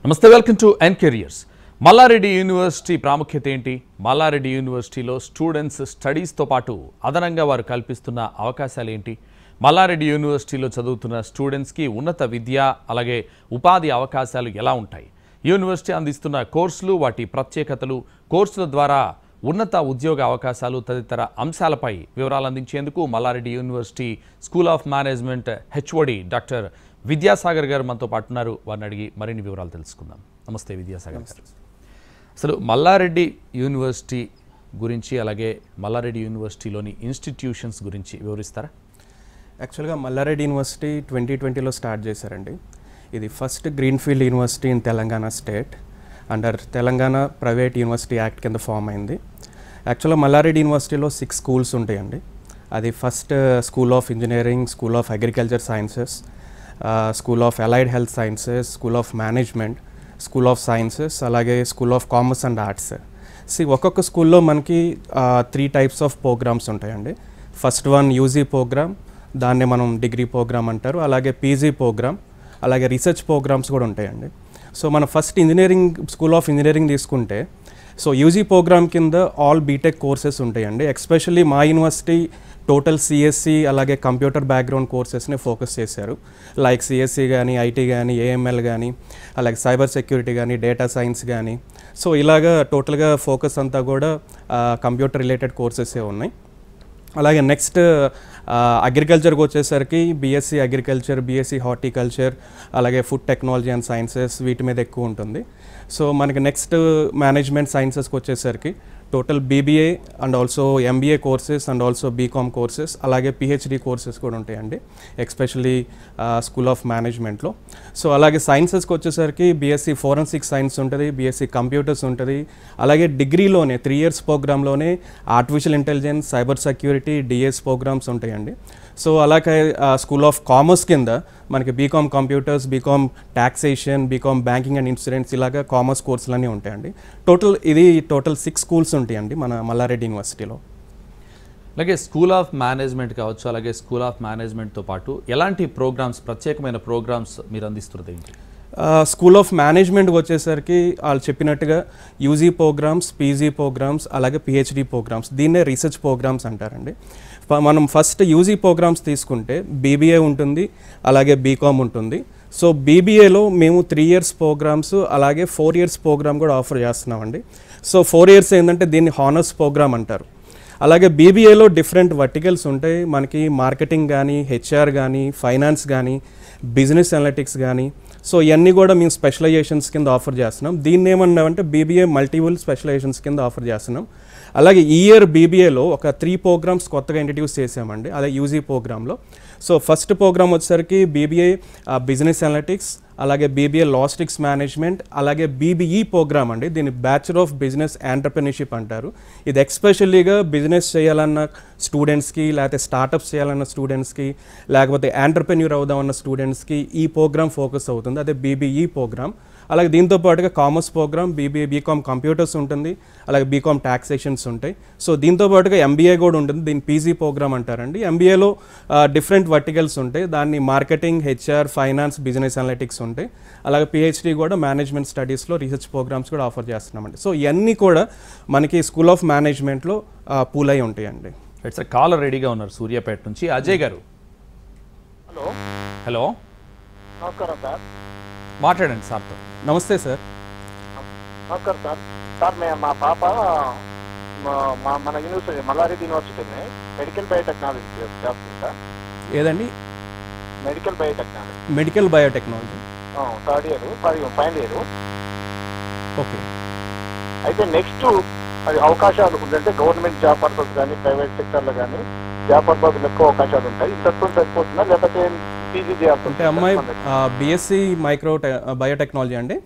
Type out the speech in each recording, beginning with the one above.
నమస్తే welcome to N careers Mallareddy university ప్రాముఖ్యత ఏంటి మల్లారెడ్డి యూనివర్సిటీలో స్టూడెంట్స్ స్టడీస్తో పాటు అదనంగా వారు కల్పిస్తున్న అవకాశాలు ఏంటి మల్లారెడ్డి యూనివర్సిటీలో చదువుతున్న స్టూడెంట్స్కి ఉన్నత విద్య అలాగే ఉపాధి అవకాశాలు ఎలా ఉంటాయి యూనివర్సిటీ అందిస్తున్న కోర్సులు వాటి ప్రత్యేకతలు కోర్సుల ద్వారా ఉన్నత ఉద్యోగ అవకాశాలు తదితర అంశాలపై వివరాలు అందించేందుకు Mallareddy university school of management HOD doctor Vidyasagar garu మనతో పాటు ఉన్నారు వారిని అడిగి మరిన్ని వివరాలు తెలుసుకుందాం నమస్తే విద్యాసాగర్ గారు అసలు మల్లారెడ్డి యూనివర్సిటీ గురించి అలాగే మల్లారెడ్డి యూనివర్సిటీలోని ఇన్స్టిట్యూషన్స్ గురించి వివరిస్తారా యాక్చువల్గా మల్లారెడ్డి యూనివర్సిటీ ట్వంటీ ట్వంటీలో స్టార్ట్ చేశారండి ఇది first greenfield university in Telangana state under Telangana private university act కింద ఫామ్ అయింది యాక్చువల్గా మల్లారెడ్డి యూనివర్సిటీలో సిక్స్ స్కూల్స్ ఉంటాయండి అది first school of engineering school of agriculture sciences school of allied health sciences school of management school of sciences అలాగే school of commerce and arts సి ఒక్కొక్క స్కూల్లో మనకి త్రీ టైప్స్ ఆఫ్ ప్రోగ్రామ్స్ ఉంటాయండి ఫస్ట్ వన్ యూజీ ప్రోగ్రామ్ దాన్ని మనం degree program అంటారు అలాగే పీజీ ప్రోగ్రామ్ అలాగే రీసెర్చ్ ప్రోగ్రామ్స్ కూడా ఉంటాయండి సో మన first engineering school of engineering తీసుకుంటే సో యూజీ ప్రోగ్రామ్ కింద ఆల్ బీటెక్ కోర్సెస్ ఉంటాయండి ఎక్స్పెషల్లీ మా యూనివర్సిటీ టోటల్ సిఎస్సి అలాగే కంప్యూటర్ బ్యాక్గ్రౌండ్ కోర్సెస్ని ఫోకస్ చేశారు లైక్ సిఎస్సి కానీ ఐటీ కానీ ఏఎంఎల్ కానీ అలాగే సైబర్ సెక్యూరిటీ కానీ డేటా సైన్స్ కానీ సో ఇలాగా టోటల్గా ఫోకస్ అంతా కూడా కంప్యూటర్ రిలేటెడ్ కోర్సెసే ఉన్నాయి అలాగే నెక్స్ట్ అగ్రికల్చర్కి వచ్చేసరికి బీఎస్సీ అగ్రికల్చర్ బీఎస్సీ హార్టికల్చర్ అలాగే ఫుడ్ టెక్నాలజీ అండ్ సైన్సెస్ వీటి మీద ఎక్కువ ఉంటుంది సో మనకి నెక్స్ట్ మేనేజ్మెంట్ సైన్సెస్కి వచ్చేసరికి total BBA and also MBA courses and also BCom courses అలాగే పిహెచ్డి కోర్సెస్ కూడా ఉంటాయండి ఎక్స్పెషలీ స్కూల్ ఆఫ్ మేనేజ్మెంట్లో సో అలాగే సైన్సెస్కి వచ్చేసరికి బీఎస్సీ ఫోరెన్సిక్ సైన్స్ ఉంటుంది బీఎస్సీ కంప్యూటర్స్ ఉంటుంది అలాగే డిగ్రీలోనే త్రీ ఇయర్స్ ప్రోగ్రాంలోనే artificial intelligence cyber security DS programs ఉంటాయండి సో అలాగే స్కూల్ ఆఫ్ కామర్స్ కింద మనకి BCom computers BCom taxation BCom banking and insurance ఇలాగా కామర్స్ కోర్సులన్నీ ఉంటాయండి టోటల్ ఇది టోటల్ సిక్స్ స్కూల్స్ ఉంటాయండి మన మల్లారెడ్డి యూనివర్సిటీలో అలాగే స్కూల్ ఆఫ్ మేనేజ్మెంట్ కావచ్చు అలాగే స్కూల్ ఆఫ్ మేనేజ్మెంట్తో పాటు ఎలాంటి ప్రోగ్రామ్స్ ప్రత్యేకమైన ప్రోగ్రామ్స్ మీరు అందిస్తున్నది ఏంటి స్కూల్ ఆఫ్ మేనేజ్మెంట్ వచ్చేసరికి వాళ్ళు చెప్పినట్టుగా యూజీ ప్రోగ్రామ్స్ పీజీ ప్రోగ్రామ్స్ అలాగే పిహెచ్డి ప్రోగ్రామ్స్ దీన్నే రీసెర్చ్ ప్రోగ్రామ్స్ అంటారండి ఫ- మనం ఫస్ట్ యూజీ ప్రోగ్రామ్స్ తీసుకుంటే బీబీఏ ఉంటుంది అలాగే బీకామ్ ఉంటుంది సో బీబీఏలో మేము త్రీ ఇయర్స్ ప్రోగ్రామ్స్ అలాగే ఫోర్ ఇయర్స్ ప్రోగ్రామ్ కూడా ఆఫర్ చేస్తున్నామండి సో ఫోర్ ఇయర్స్ ఏంటంటే దీన్ని హానర్స్ ప్రోగ్రామ్ అంటారు అలాగే బీబీఏలో డిఫరెంట్ వర్టికల్స్ ఉంటాయి మనకి మార్కెటింగ్ కానీ హెచ్ఆర్ కానీ ఫైనాన్స్ కానీ బిజినెస్ అనలిటిక్స్ కానీ సో ఇవన్నీ కూడా మేము స్పెషలైజేషన్స్ కింద ఆఫర్ చేస్తున్నాం దీన్ని ఏమన్నామంటే బీబీఏ మల్టిపుల్ స్పెషలైజేషన్స్ కింద ఆఫర్ చేస్తున్నాం అలాగే ఈ ఇయర్ బీబీఏలో ఒక త్రీ ప్రోగ్రామ్స్ కొత్తగా ఇంట్రడ్యూస్ చేసామండి అదే యూజీ ప్రోగ్రాంలో సో ఫస్ట్ ప్రోగ్రామ్ వచ్చేసరికి బీబీఏ బిజినెస్ అనలిటిక్స్ అలాగే బీబీఏ లాజిస్టిక్స్ మేనేజ్మెంట్ అలాగే బీబీఈ ప్రోగ్రామ్ అండి దీన్ని బ్యాచులర్ ఆఫ్ బిజినెస్ ఎంటర్ప్రెన్యూర్షిప్ అంటారు ఇది ఎక్స్పెషల్లీగా బిజినెస్ చేయాలన్న స్టూడెంట్స్కి లేకపోతే స్టార్టప్స్ చేయాలన్న స్టూడెంట్స్కి లేకపోతే ఎంటర్ప్రెన్యూర్ అవుదామన్న స్టూడెంట్స్కి ఈ ప్రోగ్రామ్ ఫోకస్ అవుతుంది అదే బీబీఈ ప్రోగ్రామ్ అలాగే దీంతో పాటుగా commerce program BBA BCom computers ఉంటుంది అలాగే బీకామ్ ట్యాక్సేషన్స్ ఉంటాయి సో దీంతో పాటుగా ఎంబీఏ కూడా ఉంటుంది దీన్ని పీజీ ప్రోగ్రామ్ అంటారండి ఎంబీఏలో డిఫరెంట్ వర్టికల్స్ ఉంటాయి దాన్ని marketing HR finance business analytics ఉంటాయి అలాగే పిహెచ్డి కూడా మేనేజ్మెంట్ స్టడీస్లో రీసెర్చ్ ప్రోగ్రామ్స్ కూడా ఆఫర్ చేస్తున్నామండి సో ఇవన్నీ కూడా మనకి స్కూల్ ఆఫ్ మేనేజ్మెంట్లో పూల్ అయి ఉంటాయండి ఇట్స్ కాలర్ రెడీగా ఉన్నారు సూర్యాపేట నుంచి అజయ్ గారు హలో హలో నమస్కారం సార్ మాట్లాడండి సార్తో నమస్తే సార్ నమస్కారం సార్ సార్ మే మా పాప మా- మా మన యూనివర్సిటీ మల్లారెడ్డి యూనివర్సిటీని మెడికల్ బయోటెక్నాలజీ చేస్తుంది సార్ ఏదండి medical biotechnology medical biotechnology third year final year okay అయితే నెక్స్ట్ అది అవకాశాలు అంటే గవర్నమెంట్ జాబ్ పర్పస్ కానీ ప్రైవేట్ సెక్టర్లో కానీ జాబ్ పర్పస్ ఎక్కువ అవకాశాలు ఉంటాయి ఇంతతో సరిపోతుందా లేకపోతే పీజీ చేయాల్సి అంటే అమ్మాయి బీఎస్సీ మైక్రో బయోటెక్నాలజీ అండి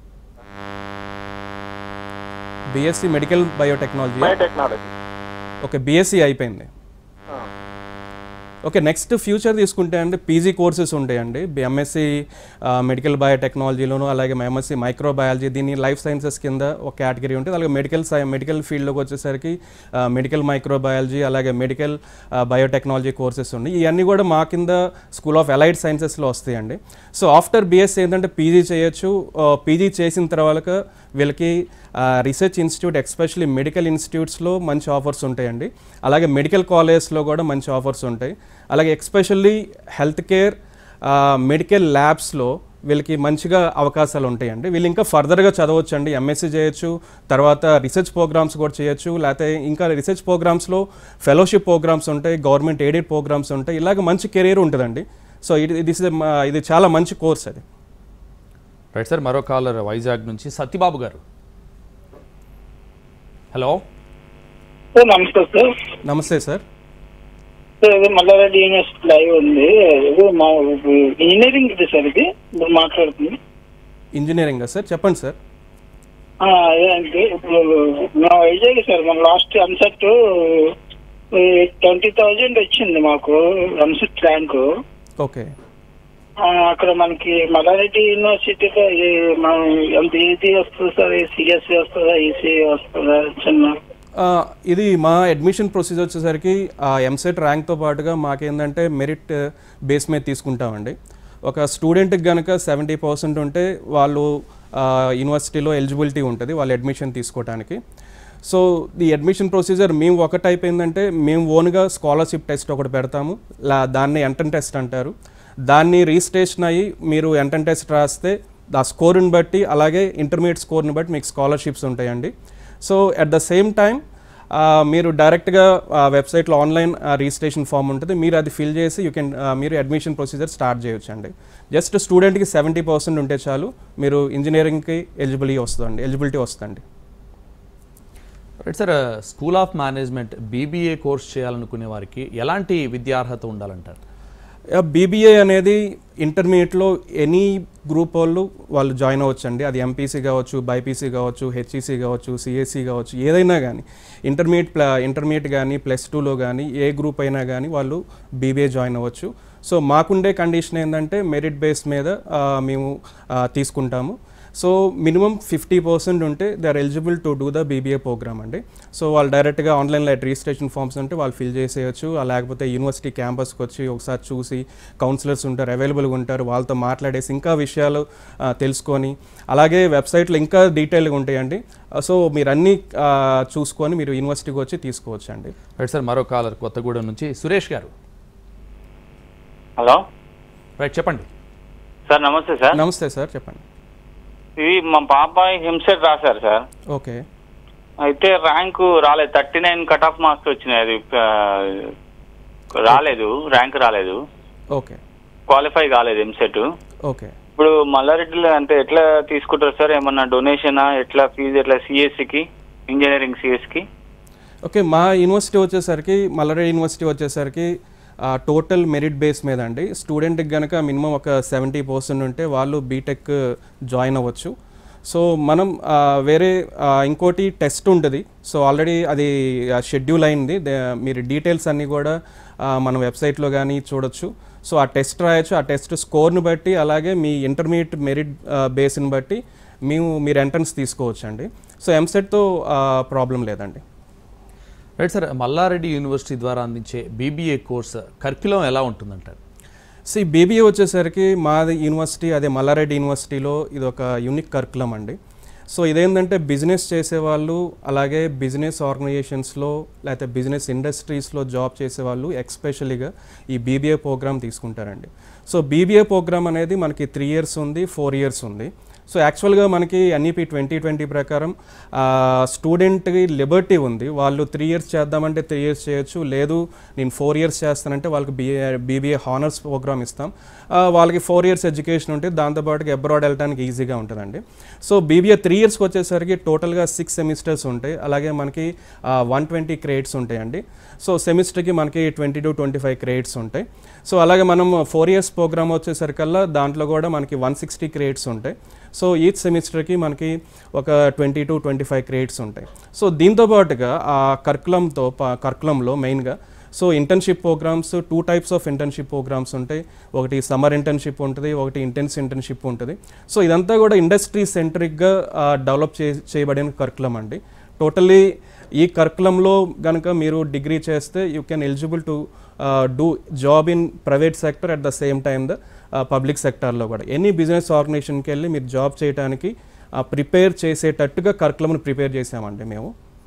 BSc medical biotechnology biotechnology okay BSc అయిపోయింది ఓకే నెక్స్ట్ ఫ్యూచర్ తీసుకుంటే అండి పీజీ కోర్సెస్ ఉంటాయండి ఎంఎస్సి మెడికల్ బయోటెక్నాలజీలోను అలాగే ఎంఎస్సి మైక్రోబయాలజీ దీన్ని లైఫ్ సైన్సెస్ కింద ఒక కేటగిరీ ఉంటుంది అలాగే మెడికల్ సై మెడికల్ ఫీల్డ్లోకి వచ్చేసరికి మెడికల్ మైక్రోబయాలజీ అలాగే మెడికల్ బయోటెక్నాలజీ కోర్సెస్ ఉన్నాయి ఇవన్నీ కూడా మా కింద స్కూల్ ఆఫ్ అలైడ్ సైన్సెస్లో వస్తాయండి సో ఆఫ్టర్ బిఎస్సీ ఏంటంటే పీజీ చేయొచ్చు పీజీ చేసిన తర్వాత వీళ్ళకి రీసెర్చ్ ఇన్స్టిట్యూట్ ఎస్పెషల్లీ మెడికల్ ఇన్స్టిట్యూట్స్లో మంచి ఆఫర్స్ ఉంటాయండి అలాగే మెడికల్ కాలేజెస్లో కూడా మంచి ఆఫర్స్ ఉంటాయి అలాగే ఎస్పెషల్లీ హెల్త్ కేర్ మెడికల్ ల్యాబ్స్లో వీళ్ళకి మంచిగా అవకాశాలు ఉంటాయండి వీళ్ళు ఇంకా ఫర్దర్గా చదవచ్చు అండి ఎంఎస్సీ చేయొచ్చు తర్వాత రీసెర్చ్ ప్రోగ్రామ్స్ కూడా చేయొచ్చు లేకపోతే ఇంకా రీసెర్చ్ ప్రోగ్రామ్స్లో ఫెలోషిప్ ప్రోగ్రామ్స్ ఉంటాయి గవర్నమెంట్ ఎయిడెడ్ ప్రోగ్రామ్స్ ఉంటాయి ఇలాగ మంచి కెరీర్ ఉంటుందండి సో ఇది ఇది ఇది చాలా మంచి కోర్స్ అది రైట్ సార్ మరో కాలర్ వైజాగ్ నుంచి సత్యబాబు గారు హలో సార్ నమస్తే సార్ నమస్తే సార్ సార్ ఇది మల్లారెడ్డి యూనివర్సిటీ లైవ్ ఉంది ఇది మా ఇంజనీరింగ్ ఇది సార్ ఇది ఇప్పుడు మాట్లాడుతుంది ఇంజనీరింగ్ సార్ చెప్పండి సార్ ఆ, అదే అంటే ఇప్పుడు మా వైజాగ్ సార్ మన లాస్ట్ ఎంసెట్ ట్వంటీ థౌజండ్ వచ్చింది మాకు ఎంసెట్ ర్యాంకు ఓకే ఆ, అక్కడ మనకి మల్లారెడ్డి యూనివర్సిటీలో ఇది మనం ఎంత ఏది వస్తుంది సార్ సిఎస్సి వస్తుందా ఈసీ వస్తుందా చిన్న ఆ, ఇది మా అడ్మిషన్ ప్రొసీజర్ వచ్చేసరికి ఆ ఎంసెట్ ర్యాంక్తో పాటుగా మాకేందంటే మెరిట్ బేస్ మీద తీసుకుంటామండి ఒక స్టూడెంట్కి కనుక సెవెంటీ పర్సెంట్ ఉంటే వాళ్ళు ఆ, యూనివర్సిటీలో ఎలిజిబిలిటీ ఉంటుంది వాళ్ళు అడ్మిషన్ తీసుకోవడానికి సో ది అడ్మిషన్ ప్రొసీజర్ మేము ఒక టైప్ ఏంటంటే మేము ఓన్గా స్కాలర్షిప్ టెస్ట్ ఒకటి పెడతాము లా దాన్ని ఎంట్రన్ టెస్ట్ అంటారు దాన్ని రిజిస్ట్రేషన్ అయ్యి మీరు ఎంట్రన్ టెస్ట్ రాస్తే ఆ స్కోర్ని బట్టి అలాగే ఇంటర్మీడియట్ స్కోర్ని బట్టి మీకు స్కాలర్షిప్స్ ఉంటాయండి so at the same time మీరు డైరెక్ట్గా వెబ్సైట్లో ఆన్లైన్ రిజిస్ట్రేషన్ ఫామ్ ఉంటుంది మీరు అది ఫిల్ చేసి యూ కెన్ మీరు అడ్మిషన్ ప్రొసీజర్ స్టార్ట్ చేయొచ్చు అండి జస్ట్ స్టూడెంట్కి సెవెంటీ పర్సెంట్ ఉంటే చాలు మీరు ఇంజనీరింగ్కి ఎలిజిబిలిటీ వస్తుందండి ఎలిజిబిలిటీ వస్తుంది right sir school of management BBA course చేయాలనుకునే వారికి ఎలాంటి విద్యార్హత ఉండాలంటారు బీబీఏ అనేది ఇంటర్మీడియట్లో ఎనీ గ్రూప్ వాళ్ళు వాళ్ళు జాయిన్ అవ్వచ్చు అండి అది ఎంపీసీ కావచ్చు బైపీసీ కావచ్చు హెచ్ఈసీ కావచ్చు సిఎస్సి కావచ్చు ఏదైనా కానీ ఇంటర్మీడియట్ ప్ల ఇంటర్మీడియట్ కానీ ప్లస్ టూలో కానీ ఏ గ్రూప్ అయినా కానీ వాళ్ళు బీబీఏ జాయిన్ అవ్వచ్చు సో మాకుండే కండిషన్ ఏంటంటే మెరిట్ బేస్ మీద ఆ, మేము ఆ, తీసుకుంటాము సో మినిమం ఫిఫ్టీ పర్సెంట్ ఉంటే they are eligible to do the BBA program అండి సో వాళ్ళు డైరెక్ట్గా ఆన్లైన్లో రిజిస్ట్రేషన్ ఫామ్స్ ఉంటే వాళ్ళు ఫిల్ చేసేయచ్చు ఆ లేకపోతే యూనివర్సిటీ క్యాంపస్కి వచ్చి ఒకసారి చూసి కౌన్సిలర్స్ ఉంటారు అవైలబుల్గా ఉంటారు వాళ్ళతో మాట్లాడేసి ఇంకా విషయాలు ఆ, తెలుసుకొని అలాగే వెబ్సైట్లో ఇంకా డీటెయిల్గా ఉంటాయండి ఆ, సో మీరు అన్నీ ఆ, చూసుకొని మీరు యూనివర్సిటీకి వచ్చి తీసుకోవచ్చు అండి రైట్ సార్ మరో కాలర్ కొత్తగూడెం నుంచి సురేష్ గారు హలో రైట్ చెప్పండి సార్ నమస్తే సార్ నమస్తే సార్ చెప్పండి ఇది మా బాబాయ్ హింసెట్ రాశారు సార్ ఓకే అయితే ర్యాంకు రాలేదు thirty nine cut off marks వచ్చినాయి అది ఆ, రాలేదు ర్యాంక్ రాలేదు ఓకే క్వాలిఫై కాలేదు ఎంసెట్ ఓకే ఇప్పుడు మల్లారెడ్డిలో అంటే ఎట్లా తీసుకుంటారు సార్ ఏమన్నా డొనేషనా ఎట్లా ఫీజు ఎట్లా సిఎస్సికి ఇంజనీరింగ్ సిఎస్కి ఓకే మా యూనివర్సిటీ వచ్చేసరికి మల్లారెడ్డి యూనివర్సిటీ వచ్చేసరికి టోటల్ మెరిట్ బేస్ మీద అండి స్టూడెంట్కి కనుక మినిమం ఒక సెవెంటీ పర్సెంట్ ఉంటే వాళ్ళు బీటెక్ జాయిన్ అవ్వచ్చు సో మనం ఆ, వేరే ఆ, ఇంకోటి టెస్ట్ ఉంటుంది సో ఆల్రెడీ అది షెడ్యూల్ అయింది దే- మీరు డీటెయిల్స్ అన్నీ కూడా ఆ, మన వెబ్సైట్లో కానీ చూడొచ్చు సో ఆ టెస్ట్ రాయొచ్చు ఆ టెస్ట్ స్కోర్ని బట్టి అలాగే మీ ఇంటర్మీడియట్ మెరిట్ బేస్ని బట్టి మేము మీరు ఎంట్రన్స్ తీసుకోవచ్చు అండి సో ఎంసెట్తో ప్రాబ్లం లేదండి రైట్ సార్ మల్లారెడ్డి యూనివర్సిటీ ద్వారా అందించే బీబీఏ కోర్స్ కర్క్యులం ఎలా ఉంటుందంటారు సో ఈ బీబీఏ వచ్చేసరికి మాది యూనివర్సిటీ అదే మల్లారెడ్డి యూనివర్సిటీలో ఇది ఒక యూనిక్ కర్కులం అండి సో ఇదేంటంటే బిజినెస్ చేసేవాళ్ళు అలాగే బిజినెస్ ఆర్గనైజేషన్స్లో లేకపోతే బిజినెస్ ఇండస్ట్రీస్లో జాబ్ చేసేవాళ్ళు ఎక్స్పెషలీగా ఈ బీబీఏ ప్రోగ్రామ్ తీసుకుంటారండి సో బీబీఏ ప్రోగ్రామ్ అనేది మనకి త్రీ ఇయర్స్ ఉంది ఫోర్ ఇయర్స్ ఉంది సో యాక్చువల్గా మనకి ఎన్ఈపి ట్వంటీ ట్వంటీ ప్రకారం స్టూడెంట్కి లిబర్టీ ఉంది వాళ్ళు త్రీ ఇయర్స్ చేద్దామంటే త్రీ ఇయర్స్ చేయొచ్చు లేదు నేను ఫోర్ ఇయర్స్ చేస్తానంటే వాళ్ళకి బీఏ బీబీఏ హానర్స్ ప్రోగ్రామ్ ఇస్తాం ఆ, వాళ్ళకి ఫోర్ ఇయర్స్ ఎడ్యుకేషన్ ఉంటే దాంతోపాటుగా అబ్రాడ్ వెళ్ళడానికి ఈజీగా ఉంటుందండి సో బీబీఏ త్రీ ఇయర్స్కి వచ్చేసరికి టోటల్గా సిక్స్ సెమిస్టర్స్ ఉంటాయి అలాగే మనకి వన్ ట్వంటీ క్రెడిట్స్ ఉంటాయండి సో సెమిస్టర్కి మనకి twenty two twenty five credits ఉంటాయి సో అలాగే మనం ఫోర్ ఇయర్స్ ప్రోగ్రామ్ వచ్చేసరికల్లా దాంట్లో కూడా మనకి వన్ సిక్స్టీ క్రెడిట్స్ ఉంటాయి సో ఈచ్ సెమిస్టర్కి మనకి ఒక twenty two twenty five credits ఉంటాయి సో దీంతో పాటుగా ఆ కర్కులంతో కర్కులంలో మెయిన్గా so internship programs two types of internship programs ఉంటాయి ఒకటి సమ్మర్ ఇంటర్న్షిప్ ఉంటుంది ఒకటి ఇంటెన్స్ ఇంటర్న్షిప్ ఉంటుంది సో ఇదంతా కూడా ఇండస్ట్రీ సెంట్రిక్గా డెవలప్ చే చేయబడిన కరికులం అండి టోటలీ ఈ కరికులంలో కనుక మీరు డిగ్రీ చేస్తే you can eligible to do job in private sector at the same time the public సెక్టార్లో కూడా ఎనీ బిజినెస్ ఆర్గనైజేషన్కి వెళ్ళి మీరు జాబ్ చేయడానికి ప్రిపేర్ చేసేటట్టుగా కరికులంని ప్రిపేర్ చేసామండి మేము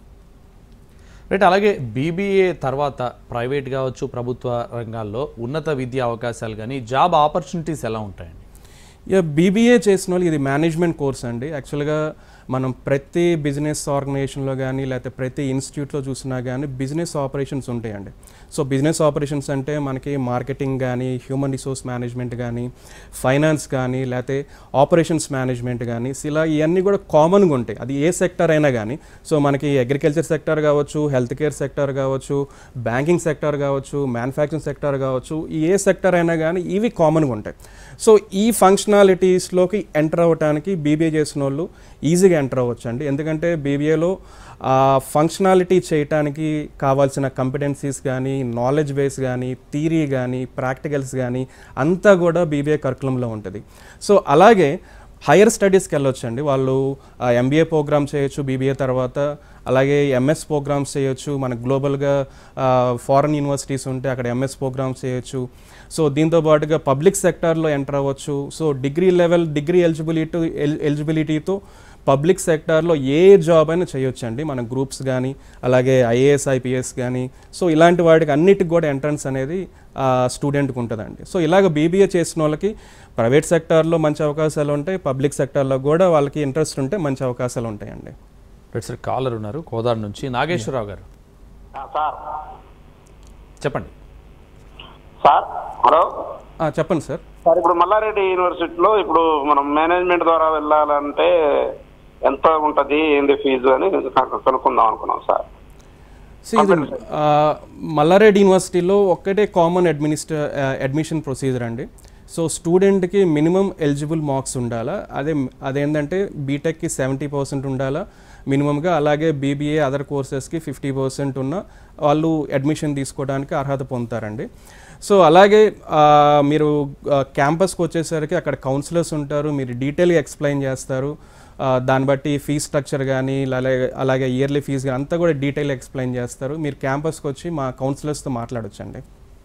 రైట్ అలాగే బీబీఏ తర్వాత ప్రైవేట్ కావచ్చు ప్రభుత్వ రంగాల్లో ఉన్నత విద్యా అవకాశాలు కానీ జాబ్ ఆపర్చునిటీస్ ఎలా ఉంటాయండి ఇక బీబీఏ చేసిన వాళ్ళు ఇది మేనేజ్మెంట్ కోర్స్ అండి యాక్చువల్గా మనం ప్రతి బిజినెస్ ఆర్గనైజేషన్లో కానీ లేకపోతే ప్రతి ఇన్స్టిట్యూట్లో చూసినా కానీ బిజినెస్ ఆపరేషన్స్ ఉంటాయండి సో బిజినెస్ ఆపరేషన్స్ అంటే మనకి మార్కెటింగ్ కానీ హ్యూమన్ రిసోర్స్ మేనేజ్మెంట్ కానీ ఫైనాన్స్ కానీ లేకపోతే ఆపరేషన్స్ మేనేజ్మెంట్ కానీ సో ఇలా ఇవన్నీ కూడా కామన్గా ఉంటాయి అది ఏ సెక్టర్ అయినా కానీ సో మనకి అగ్రికల్చర్ సెక్టర్ కావచ్చు హెల్త్ కేర్ సెక్టర్ కావచ్చు బ్యాంకింగ్ సెక్టర్ కావచ్చు మ్యానుఫ్యాక్చరింగ్ సెక్టర్ కావచ్చు ఈ ఏ సెక్టర్ అయినా కానీ ఇవి కామన్గా ఉంటాయి సో ఈ ఫంక్షనాలిటీస్లోకి ఎంటర్ అవ్వడానికి బీబీఏ చేసిన వాళ్ళు ఈజీగా ఎంటర్ అవ్వచ్చు అండి ఎందుకంటే బీబీఏలో ఫంక్షనాలిటీ చేయటానికి కావాల్సిన కంపిటెన్సీస్ కానీ నాలెడ్జ్ బేస్ కానీ థీరీ కానీ ప్రాక్టికల్స్ కానీ అంతా కూడా బీబీఏ కరికులంలో ఉంటుంది సో అలాగే హైయర్ స్టడీస్కి వెళ్ళొచ్చండి వాళ్ళు ఎంబీఏ ప్రోగ్రామ్ చేయొచ్చు బీబీఏ తర్వాత అలాగే ఎంఎస్ ప్రోగ్రామ్స్ చేయొచ్చు మనకు గ్లోబల్గా ఫారెన్ యూనివర్సిటీస్ ఉంటే అక్కడ ఎంఎస్ ప్రోగ్రామ్స్ చేయొచ్చు సో దీంతో పాటుగా పబ్లిక్ సెక్టార్లో ఎంటర్ అవ్వచ్చు so degree level degree eligibility ఎలిజిబిలిటీతో పబ్లిక్ సెక్టార్లో ఏ జాబ్ అయినా చేయొచ్చండి మన గ్రూప్స్ కానీ అలాగే ఐఏఎస్ ఐపీఎస్ కానీ సో ఇలాంటి వాటికి అన్నిటికి కూడా ఎంట్రన్స్ అనేది స్టూడెంట్కి ఉంటుందండి సో ఇలాగ బీబీఏ చేసిన వాళ్ళకి ప్రైవేట్ సెక్టార్లో మంచి అవకాశాలు ఉంటాయి పబ్లిక్ సెక్టార్లో కూడా వాళ్ళకి ఇంట్రెస్ట్ ఉంటే మంచి అవకాశాలు ఉంటాయండి రైట్ సార్ కాలర్ ఉన్నారు కోదాడు నుంచి నాగేశ్వరరావు గారు సార్ చెప్పండి సార్ హలో ఆ, చెప్పండి సార్ సార్ ఇప్పుడు మల్లారెడ్డి యూనివర్సిటీలో ఇప్పుడు మనం మేనేజ్మెంట్ ద్వారా వెళ్ళాలంటే ఎంత ఉంటది ఏంది ఫీజు అని నాకు కనుక్కుందాం అనుకున్నాం సార్ See, ఇది ఆ, మల్లారెడ్డి యూనివర్సిటీలో ఒక్కటే కామన్ అడ్మినిస్ట్ర అడ్మిషన్ ప్రొసీజర్ అండి సో స్టూడెంట్కి మినిమం ఎలిజిబుల్ మార్క్స్ ఉండాలా అదే అదేంటంటే బీటెక్కి సెవెంటీ పర్సెంట్ ఉండాలా మినిమంగా అలాగే బీబీఏ అదర్ కోర్సెస్కి ఫిఫ్టీ పర్సెంట్ ఉన్న వాళ్ళు అడ్మిషన్ తీసుకోవడానికి అర్హత పొందుతారండి సో అలాగే ఆ, మీరు క్యాంపస్కి వచ్చేసరికి అక్కడ కౌన్సిలర్స్ ఉంటారు మీరు డీటెయిల్గా ఎక్స్ప్లెయిన్ చేస్తారు ఆ, దాన్ని బట్టి ఫీజ్ స్ట్రక్చర్ కానీ అలాగే అలాగే ఇయర్లీ ఫీజ్ కానీ అంతా కూడా డీటెయిల్ ఎక్స్ప్లెయిన్ చేస్తారు మీరు క్యాంపస్కి వచ్చి మా కౌన్సిలర్స్తో మాట్లాడొచ్చండి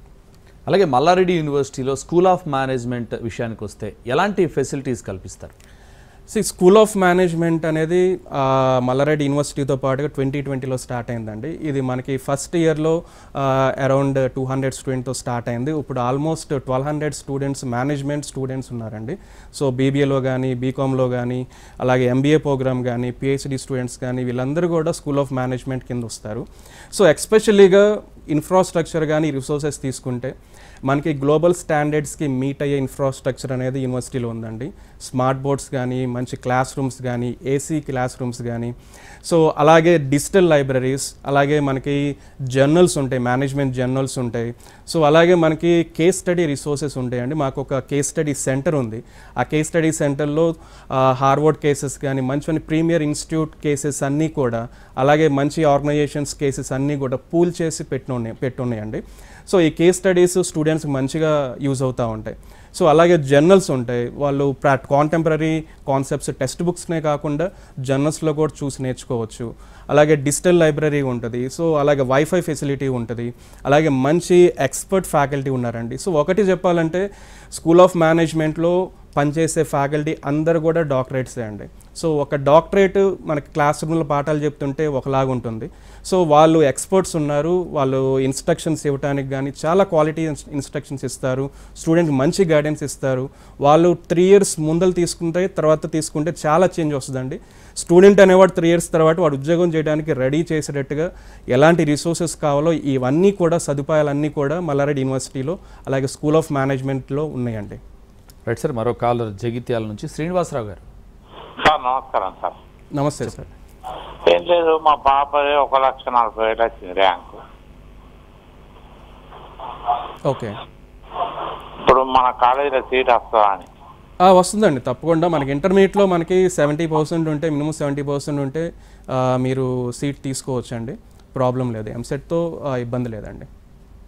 అలాగే మల్లారెడ్డి యూనివర్సిటీలో స్కూల్ ఆఫ్ మేనేజ్మెంట్ విషయానికి వస్తే ఎలాంటి ఫెసిలిటీస్ కల్పిస్తారు సి స్కూల్ ఆఫ్ మేనేజ్మెంట్ అనేది ఆ, మల్లారెడ్డి యూనివర్సిటీతో పాటుగా ట్వంటీ ట్వంటీలో స్టార్ట్ అయిందండి ఇది మనకి ఫస్ట్ ఇయర్లో అరౌండ్ టూ హండ్రెడ్ స్టూడెంట్తో స్టార్ట్ అయింది ఇప్పుడు almost twelve hundred students management students ఉన్నారండి సో బీబీఏలో కానీ బీకామ్లో కానీ అలాగే ఎంబీఏ ప్రోగ్రామ్ కానీ పిహెచ్డి స్టూడెంట్స్ కానీ వీళ్ళందరూ కూడా స్కూల్ ఆఫ్ మేనేజ్మెంట్ కింద వస్తారు సో ఎక్స్పెషలీగా ఇన్ఫ్రాస్ట్రక్చర్ కానీ రిసోర్సెస్ తీసుకుంటే మనకి గ్లోబల్ స్టాండర్డ్స్కి మీట్ అయ్యే ఇన్ఫ్రాస్ట్రక్చర్ అనేది యూనివర్సిటీలో ఉందండి స్మార్ట్ బోర్డ్స్ కానీ మంచి క్లాస్ రూమ్స్ కానీ ఏసీ క్లాస్ రూమ్స్ కానీ సో అలాగే డిజిటల్ లైబ్రరీస్ అలాగే మనకి జర్నల్స్ ఉంటాయి మేనేజ్మెంట్ జర్నల్స్ ఉంటాయి సో అలాగే మనకి కేస్ స్టడీ రిసోర్సెస్ ఉంటాయండి మాకు ఒక కేస్ స్టడీ సెంటర్ ఉంది ఆ కేస్ స్టడీ సెంటర్లో హార్వర్డ్ కేసెస్ కానీ మంచి మంచి ప్రీమియర్ ఇన్స్టిట్యూట్ కేసెస్ అన్నీ కూడా అలాగే మంచి ఆర్గనైజేషన్స్ కేసెస్ అన్నీ కూడా పూల్ చేసి పెట్టున్నాయి పెట్టున్నాయండి సో ఈ కేస్ స్టడీస్ స్టూడెంట్స్కి మంచిగా యూజ్ అవుతూ ఉంటాయి సో అలాగే జర్నల్స్ ఉంటాయి వాళ్ళు ప్రా కాంటెంపరీ కాన్సెప్ట్స్ టెక్స్ట్ బుక్స్నే కాకుండా జర్నల్స్లో కూడా చూసి నేర్చుకోవచ్చు అలాగే డిజిటల్ లైబ్రరీ ఉంటుంది సో అలాగే వైఫై ఫెసిలిటీ ఉంటుంది అలాగే మంచి ఎక్స్పర్ట్ ఫ్యాకల్టీ ఉన్నారండి సో ఒకటి చెప్పాలంటే స్కూల్ ఆఫ్ మేనేజ్మెంట్లో పనిచేసే ఫ్యాకల్టీ అందరు కూడా డాక్టరేట్సే అండి సో ఒక డాక్టరేట్ మనకి క్లాస్ రూమ్లో పాఠాలు చెప్తుంటే ఒకలాగా ఉంటుంది సో వాళ్ళు ఎక్స్పర్ట్స్ ఉన్నారు వాళ్ళు ఇన్స్ట్రక్షన్స్ ఇవ్వడానికి కానీ చాలా క్వాలిటీ ఇన్స్ట్రక్షన్స్ ఇస్తారు స్టూడెంట్కి మంచి గైడెన్స్ ఇస్తారు వాళ్ళు త్రీ ఇయర్స్ ముందలు తీసుకుంటే తర్వాత తీసుకుంటే చాలా చేంజ్ వస్తుందండి స్టూడెంట్ అనేవాడు త్రీ ఇయర్స్ తర్వాత వాడు ఉద్యోగం చేయడానికి రెడీ చేసేటట్టుగా ఎలాంటి రిసోర్సెస్ కావాలో ఇవన్నీ కూడా సదుపాయాలన్నీ కూడా మల్లారెడ్డి యూనివర్సిటీలో అలాగే స్కూల్ ఆఫ్ మేనేజ్మెంట్లో ఉన్నాయండి రైట్ సార్ మరో కాలర్ జగిత్యాల నుంచి శ్రీనివాసరావు గారు సార్ నమస్కారం సార్ నమస్తే సార్ ఏం లేదు మా పాపది ఒక లక్ష నలభై వేలు వచ్చింది ర్యాంకు ఓకే ఇప్పుడు మన కాలేజీలో సీట్ వస్తుందా అని ఆ, వస్తుందండి తప్పకుండా మనకి ఇంటర్మీడియట్లో మనకి సెవెంటీ పర్సెంట్ ఉంటే మినిమం సెవెంటీ పర్సెంట్ ఉంటే ఆ, మీరు సీట్ తీసుకోవచ్చండి ప్రాబ్లం లేదు ఎంసెట్తో ఇబ్బంది లేదండి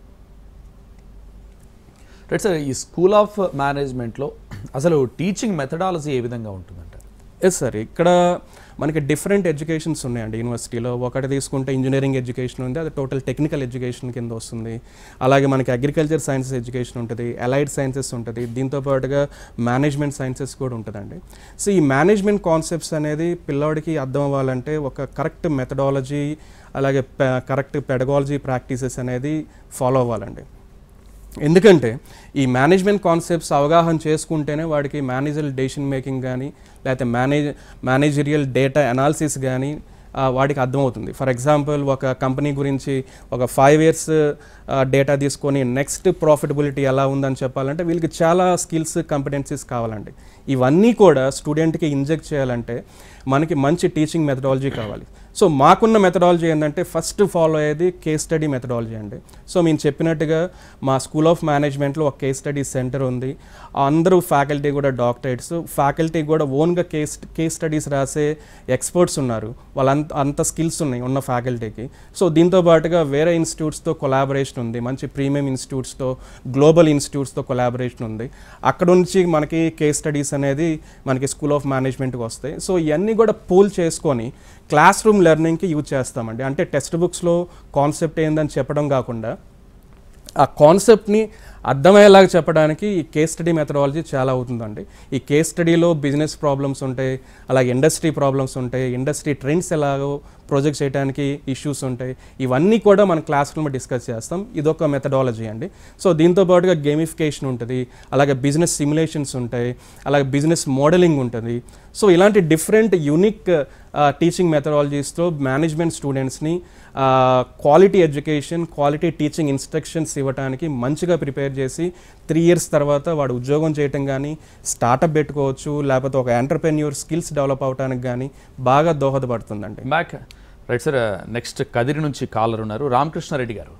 రైట్ సార్ ఈ స్కూల్ ఆఫ్ మేనేజ్మెంట్లో అసలు టీచింగ్ మెథడాలజీ ఏ విధంగా ఉంటుందంటారు ఎస్ సార్ ఇక్కడ మనకి డిఫరెంట్ ఎడ్యుకేషన్స్ ఉన్నాయండి యూనివర్సిటీలో ఒకటి తీసుకుంటే ఇంజనీరింగ్ ఎడ్యుకేషన్ ఉంది అది టోటల్ టెక్నికల్ ఎడ్యుకేషన్ కింద వస్తుంది అలాగే మనకి అగ్రికల్చర్ సైన్సెస్ ఎడ్యుకేషన్ ఉంటుంది అలైడ్ సైన్సెస్ ఉంటుంది దీంతో పాటుగా మేనేజ్మెంట్ సైన్సెస్ కూడా ఉంటుందండి సో ఈ మేనేజ్మెంట్ కాన్సెప్ట్స్ అనేది పిల్లోడికి అర్థం అవ్వాలంటే ఒక కరెక్ట్ మెథడాలజీ అలాగే కరెక్ట్ పెడగాలజీ ప్రాక్టీసెస్ అనేది ఫాలో అవ్వాలండి ఎందుకంటే ఈ మేనేజ్మెంట్ కాన్సెప్ట్స్ అవగాహన చేసుకుంటేనే వాడికి మేనేజర్ డెసిషన్ మేకింగ్ కానీ లేకపోతే మేనేజ్ మేనేజరియల్ డేటా అనాలిసిస్ కానీ ఆ, వాడికి అర్థమవుతుంది ఫర్ ఎగ్జాంపుల్ ఒక కంపెనీ గురించి ఒక ఫైవ్ ఇయర్స్ డేటా తీసుకొని నెక్స్ట్ ప్రాఫిటబిలిటీ ఎలా ఉందని చెప్పాలంటే వీళ్ళకి చాలా స్కిల్స్ కంపిటెన్సీస్ కావాలండి ఇవన్నీ కూడా స్టూడెంట్కి ఇంజెక్ట్ చేయాలంటే మనకి మంచి టీచింగ్ మెథడాలజీ కావాలి సో మాకున్న మెథడాలజీ ఏంటంటే ఫస్ట్ ఫాలో అయ్యేది కేస్ స్టడీ మెథడాలజీ అండి సో మేము చెప్పినట్టుగా మా స్కూల్ ఆఫ్ మేనేజ్మెంట్లో ఒక కేస్ స్టడీ సెంటర్ ఉంది అందరూ ఫ్యాకల్టీ కూడా డాక్టరేట్స్ ఫ్యాకల్టీ కూడా ఓన్గా కేస్ కేస్ స్టడీస్ రాసే ఎక్స్పర్ట్స్ ఉన్నారు వాళ్ళంత అంత స్కిల్స్ ఉన్నాయి ఉన్న ఫ్యాకల్టీకి సో దీంతో పాటుగా వేరే ఇన్స్టిట్యూట్స్తో కొలాబరేషన్ ఉంది మంచి ప్రీమియం ఇన్స్టిట్యూట్స్తో గ్లోబల్ ఇన్స్టిట్యూట్స్తో కొలాబరేషన్ ఉంది అక్కడ నుంచి మనకి కేస్ స్టడీస్ అనేది మనకి స్కూల్ ఆఫ్ మేనేజ్మెంట్కి వస్తాయి సో ఇవన్నీ కూడా పూల్ చేసుకొని క్లాస్ రూమ్ లెర్నింగ్కి యూజ్ చేస్తామండి అంటే టెక్స్ట్ బుక్స్లో కాన్సెప్ట్ ఏందని చెప్పడం కాకుండా ఆ కాన్సెప్ట్ని అర్థమయ్యేలాగా చెప్పడానికి ఈ కేస్ స్టడీ మెథడాలజీ చాలా అవుతుందండి ఈ కేస్ స్టడీలో బిజినెస్ ప్రాబ్లమ్స్ ఉంటాయి అలాగే ఇండస్ట్రీ ప్రాబ్లమ్స్ ఉంటాయి ఇండస్ట్రీ ట్రెండ్స్ ఎలాగో ప్రొజెక్ట్ చేయడానికి ఇష్యూస్ ఉంటాయి ఇవన్నీ కూడా మన క్లాస్ రూమ్లో డిస్కస్ చేస్తాం ఇదొక మెథడాలజీ అండి సో దీంతో పాటుగా గేమిఫికేషన్ ఉంటుంది అలాగే బిజినెస్ సిమ్యులేషన్స్ ఉంటాయి అలాగే బిజినెస్ మోడలింగ్ ఉంటుంది సో ఇలాంటి డిఫరెంట్ యూనిక్ టీచింగ్ మెథడాలజీస్తో మేనేజ్మెంట్ స్టూడెంట్స్ని quality education quality teaching instructions ఇవ్వడానికి మంచిగా ప్రిపేర్ చేసి త్రీ ఇయర్స్ తర్వాత వాడు ఉద్యోగం చేయటం కానీ స్టార్టప్ పెట్టుకోవచ్చు లేకపోతే ఒక ఎంటర్ప్రెన్యూర్ స్కిల్స్ డెవలప్ అవడానికి కానీ బాగా దోహదపడుతుందండి back right sir next Kadiri నుంచి కాలర్ ఉన్నారు రామకృష్ణారెడ్డి గారు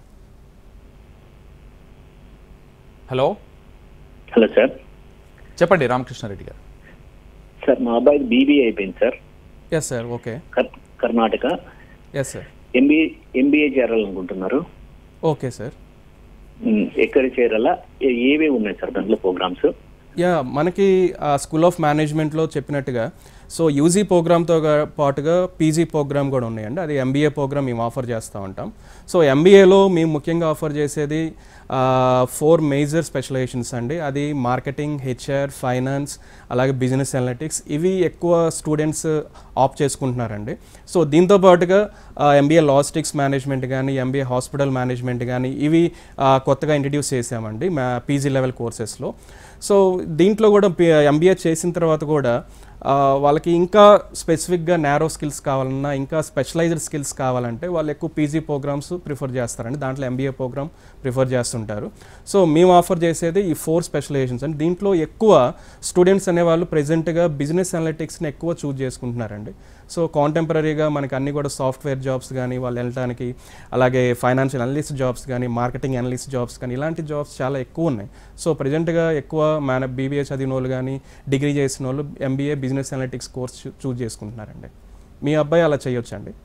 హలో హలో సార్ చెప్పండి రామకృష్ణారెడ్డి గారు సార్ మా అబ్బాయి బీబీ అయిపోయింది సార్ ఎస్ సార్ ఓకే కర్- Karnataka yes sir MBA MBA చేరాలనుకుంటున్నారు ఓకే సార్ ఉమ్, ఎక్కడ చేరాలా ఏ- ఏవే ఉన్నాయి సార్ దాంట్లో ప్రోగ్రామ్స్ యా మనకి స్కూల్ ఆఫ్ మేనేజ్మెంట్లో చెప్పినట్టుగా సో యూజీ ప్రోగ్రామ్తో పాటుగా పీజీ ప్రోగ్రామ్ కూడా ఉన్నాయండి అది ఎంబీఏ ప్రోగ్రామ్ మేము ఆఫర్ చేస్తూ ఉంటాం సో ఎంబీఏలో మేము ముఖ్యంగా ఆఫర్ చేసేది ఫోర్ మేజర్ స్పెషలైజేషన్స్ అండి అది మార్కెటింగ్ హెచ్ఆర్ ఫైనాన్స్ అలాగే బిజినెస్ అనలిటిక్స్ ఇవి ఎక్కువ స్టూడెంట్స్ ఆప్ చేసుకుంటున్నారండి సో దీంతో పాటుగా ఎంబీఏ లాజిస్టిక్స్ మేనేజ్మెంట్ కానీ ఎంబీఏ హాస్పిటల్ మేనేజ్మెంట్ కానీ ఇవి ఆ, కొత్తగా ఇంట్రడ్యూస్ చేసామండి మా పీజీ లెవెల్ కోర్సెస్లో సో దీంట్లో కూడా ఎంబీఏ చేసిన తర్వాత కూడా ఆ, వాళ్ళకి ఇంకా స్పెసిఫిక్గా నేరో స్కిల్స్ కావాలన్నా ఇంకా స్పెషలైజ్డ్ స్కిల్స్ కావాలంటే వాళ్ళు ఎక్కువ పీజీ ప్రోగ్రామ్స్ ప్రిఫర్ చేస్తారండి దాంట్లో ఎంబీఏ ప్రోగ్రామ్ ప్రిఫర్ చేస్తుంటారు సో మేము ఆఫర్ చేసేది ఈ ఫోర్ స్పెషలైజేషన్స్ అండి దీంట్లో ఎక్కువ స్టూడెంట్స్ అనేవాళ్ళు ప్రెజెంట్గా బిజినెస్ అనలిటిక్స్ని ఎక్కువ చూజ్ చేసుకుంటున్నారండి సో కాంటెంపరీగా మనకి అన్ని కూడా సాఫ్ట్వేర్ జాబ్స్ కానీ వాళ్ళు వెళ్ళడానికి అలాగే ఫైనాన్షియల్ అనలిస్ట్ జాబ్స్ కానీ మార్కెటింగ్ అనలిస్ట్ జాబ్స్ కానీ ఇలాంటి జాబ్స్ చాలా ఎక్కువ ఉన్నాయి సో ప్రజెంట్గా ఎక్కువ మన బీబీఏ చదివిన వాళ్ళు కానీ డిగ్రీ చేసిన వాళ్ళు MBA business analytics course choose చేసుకుంటున్నారండి మీ అబ్బాయి అలా చేయొచ్చండి